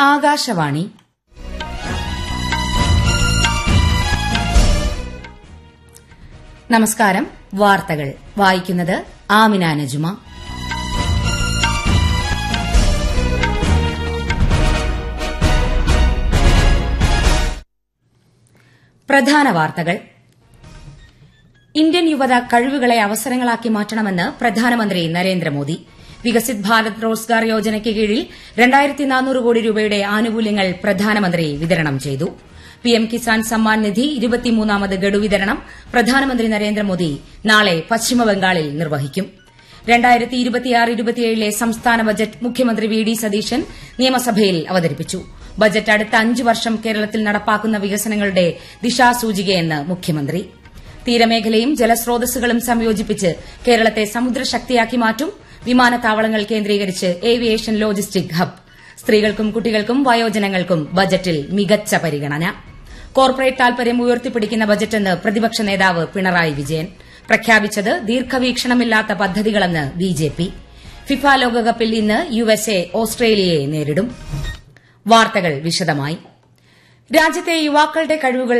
ആകാശവാണി നമസ്കാരം വാർത്തകൾ വായിക്കുന്നത് ആമിന നജുമ പ്രധാന വാർത്തകൾ ഇന്ത്യൻ യുവത കഴിവുകളെ അവസരങ്ങളാക്കി മാറ്റണമെന്ന് പ്രധാനമന്ത്രി നരേന്ദ്രമോദി വികസിത് ഭാരത് റോസ്ഗാർ യോജനയ്ക്ക് കീഴിൽ രണ്ടായിരത്തി നാനൂറ് കോടി രൂപയുടെ ആനുകൂല്യങ്ങൾ പ്രധാനമന്ത്രി വിതരണം ചെയ്തു പിഎം കിസാൻ സമ്മാൻ നിധി ഇരുപത്തിമൂന്നാമത് ഗഡു വിതരണം പ്രധാനമന്ത്രി നരേന്ദ്രമോദി നാളെ പശ്ചിമബംഗാളിൽ നിർവഹിക്കും രണ്ടായിരത്തി ഇരുപത്തിയാറ് ഇരുപത്തിയേഴിലെ സംസ്ഥാന ബജറ്റ് മുഖ്യമന്ത്രി വി ഡി സതീശൻ നിയമസഭയിൽ അവതരിപ്പിച്ചു ബജറ്റ് അടുത്ത അഞ്ച് വർഷം കേരളത്തിൽ നടപ്പാക്കുന്ന വികസനങ്ങളുടെ ദിശാസൂചികയെന്ന് മുഖ്യമന്ത്രി തീരമേഖലയും ജലസ്രോതസ്സുകളും സംയോജിപ്പിച്ച് കേരളത്തെ സമുദ്രശക്തിയാക്കി മാറ്റും വിമാനത്താവളങ്ങൾ കേന്ദ്രീകരിച്ച് ഏവിയേഷൻ ലോജിസ്റ്റിക് ഹബ് സ്ത്രീകൾക്കും കുട്ടികൾക്കും വയോജനങ്ങൾക്കും ബജറ്റിൽ മികച്ച പരിഗണന കോർപ്പറേറ്റ് താൽപര്യം ഉയർത്തിപ്പിടിക്കുന്ന ബജറ്റെന്ന് പ്രതിപക്ഷ നേതാവ് പിണറായി വിജയൻ പ്രഖ്യാപിച്ചത് ദീർഘവീക്ഷണമില്ലാത്ത പദ്ധതികളെന്ന് ബിജെപി ഫിഫ ലോകകപ്പിൽ ഇന്ന് യുഎസ്എ ഓസ്ട്രേലിയയെ നേരിടും വാർത്തകൾ വിശദമായി രാജ്യത്തെ യുവാക്കളുടെ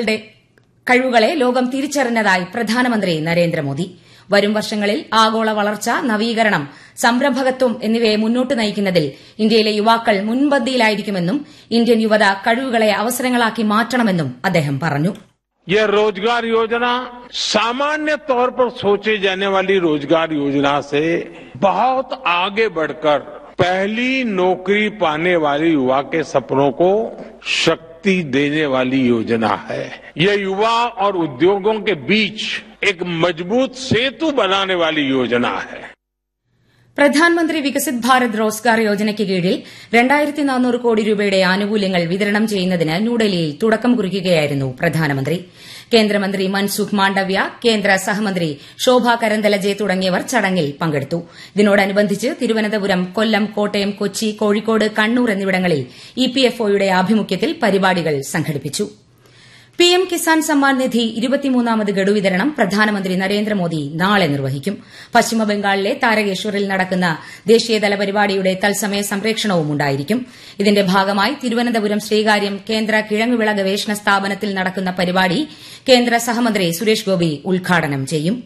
കഴിവുകളെ ലോകം തിരിച്ചറിഞ്ഞതായി പ്രധാനമന്ത്രി നരേന്ദ്രമോദി വരും വർഷങ്ങളിൽ ആഗോള വളർച്ച നവീകരണം സംരംഭകത്വം എന്നിവയെ മുന്നോട്ട് നയിക്കുന്നതിൽ ഇന്ത്യയിലെ യുവാക്കൾ മുൻപന്തിയിലായിരിക്കുമെന്നും ഇന്ത്യൻ യുവത കഴിവുകളെ അവസരങ്ങളാക്കി മാറ്റണമെന്നും അദ്ദേഹം പറഞ്ഞു यह रोजगार योजना सामान्य तौर पर सोचे जाने वाली रोजगार योजना से बहुत आगे बढ़कर पहली नौकरी पाने वाले युवा के सपनों को शक्ति देने वाली योजना है यह युवा और उद्योगों के बीच एक मजबूत सेतु बनाने वाली योजना है പ്രധാൻമന്ത്രി വികസിത് ഭാരത് റോസ്ഗാർ യോജനയ്ക്ക് കീഴിൽ രണ്ടായിരത്തി നാനൂറ് കോടി രൂപയുടെ ആനുകൂല്യങ്ങൾ വിതരണം ചെയ്യുന്നതിന് ന്യൂഡൽഹിയിൽ തുടക്കം കുറിക്കുകയായിരുന്നു പ്രധാനമന്ത്രി കേന്ദ്രമന്ത്രി മൻസുഖ് മാണ്ഡവ്യ കേന്ദ്ര സഹമന്ത്രി ശോഭ കരന്തലജെ തുടങ്ങിയവർ ചടങ്ങിൽ പങ്കെടുത്തു ഇതിനോടനുബന്ധിച്ച് തിരുവനന്തപുരം കൊല്ലം കോട്ടയം കൊച്ചി കോഴിക്കോട് കണ്ണൂർ എന്നിവിടങ്ങളിൽ ഇപിഎഫ്ഒയുടെ ആഭിമുഖ്യത്തിൽ പരിപാടികൾ സംഘടിപ്പിച്ചു പിഎം കിസാൻ സമ്മാൻ നിധി ഇരുപത്തിമൂന്നാമത് ഗഡു വിതരണം പ്രധാനമന്ത്രി നരേന്ദ്രമോദി നാളെ നിർവഹിക്കും പശ്ചിമബംഗാളിലെ താരകേശ്വറിൽ നടക്കുന്ന ദേശീയതല പരിപാടിയുടെ തത്സമയ സംപ്രേഷണവും ഉണ്ടായിരിക്കും ഇതിന്റെ ഭാഗമായി തിരുവനന്തപുരം ശ്രീകാര്യം കേന്ദ്ര കിഴങ്ങുവിള ഗവേഷണ സ്ഥാപനത്തിൽ നടക്കുന്ന പരിപാടി കേന്ദ്ര സഹമന്ത്രി സുരേഷ് ഗോപി ഉദ്ഘാടനം ചെയ്യും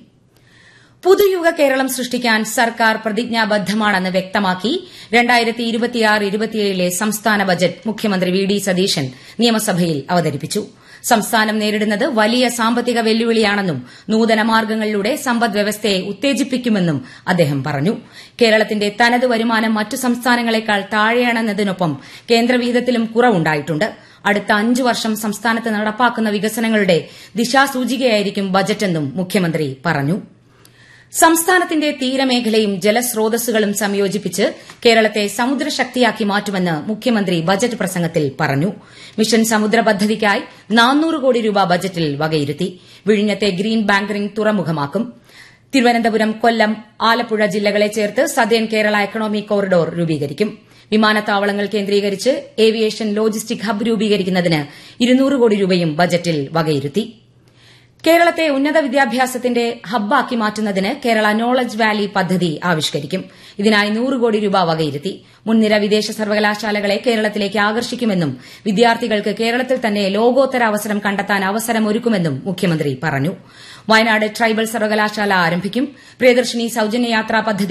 പുതുയുഗ കേരളം സൃഷ്ടിക്കാൻ സർക്കാർ പ്രതിജ്ഞാബദ്ധമാണെന്ന് വ്യക്തമാക്കി രണ്ടായിരത്തി ഇരുപത്തിയാറ് ഇരുപത്തിയേഴിലെ സംസ്ഥാന ബജറ്റ് മുഖ്യമന്ത്രി വി ഡി സതീശൻ നിയമസഭയിൽ അവതരിപ്പിച്ചു സംസ്ഥാനം നേരിടുന്നത് വലിയ സാമ്പത്തിക വെല്ലുവിളിയാണെന്നും നൂതന മാർഗ്ഗങ്ങളിലൂടെ സമ്പദ് വ്യവസ്ഥയെ ഉത്തേജിപ്പിക്കുമെന്നും അദ്ദേഹം പറഞ്ഞു കേരളത്തിന്റെ തനത് വരുമാനം മറ്റു സംസ്ഥാനങ്ങളെക്കാൾ താഴെയാണെന്നതിനൊപ്പം കേന്ദ്രവിഹിതത്തിലും കുറവുണ്ടായിട്ടുണ്ട് അടുത്ത അഞ്ച് വർഷം സംസ്ഥാനത്ത് നടപ്പാക്കുന്ന വികസനങ്ങളുടെ ദിശാസൂചികയായിരിക്കും ബജറ്റെന്നും മുഖ്യമന്ത്രി പറഞ്ഞു സംസ്ഥാനത്തിന്റെ തീരമേഖലയും ജലസ്രോതസ്സുകളും സംയോജിപ്പിച്ച് കേരളത്തെ സമുദ്രശക്തിയാക്കി മാറ്റുമെന്ന് മുഖ്യമന്ത്രി ബജറ്റ് പ്രസംഗത്തിൽ പറഞ്ഞു മിഷൻ സമുദ്ര പദ്ധതിക്കായി നാനൂറ് കോടി രൂപ ബജറ്റിൽ വകയിരുത്തി വിഴിഞ്ഞത്തെ ഗ്രീൻ ബാങ്കറിംഗ് തുറമുഖമാക്കും തിരുവനന്തപുരം കൊല്ലം ആലപ്പുഴ ജില്ലകളെ ചേർത്ത് സദേൺ കേരള എക്കണോമിക് കോറിഡോർ രൂപീകരിക്കും വിമാനത്താവളങ്ങൾ കേന്ദ്രീകരിച്ച് ഏവിയേഷൻ ലോജിസ്റ്റിക് ഹബ് രൂപീകരിക്കുന്നതിന് ഇരുന്നൂറ് കോടി രൂപയും ബജറ്റിൽ വകയിരുത്തി കേരളത്തെ ഉന്നത വിദ്യാഭ്യാസത്തിന്റെ ഹബ്ബാക്കി മാറ്റുന്നതിന് കേരള നോളജ് വാലി പദ്ധതി ആവിഷ്കരിക്കും ഇതിനായി നൂറ് കോടി രൂപ വകയിരുത്തി മുൻനിര വിദേശ സർവകലാശാലകളെ കേരളത്തിലേക്ക് ആകർഷിക്കുമെന്നും വിദ്യാർത്ഥികൾക്ക് കേരളത്തിൽ തന്നെ ലോകോത്തര അവസരം കണ്ടെത്താൻ അവസരമൊരുക്കുമെന്നും മുഖ്യമന്ത്രി പറഞ്ഞു വയനാട് ട്രൈബൽ സർവകലാശാല ആരംഭിക്കും പ്രിയദർശിനി സൌജന്യ യാത്രാ പദ്ധതി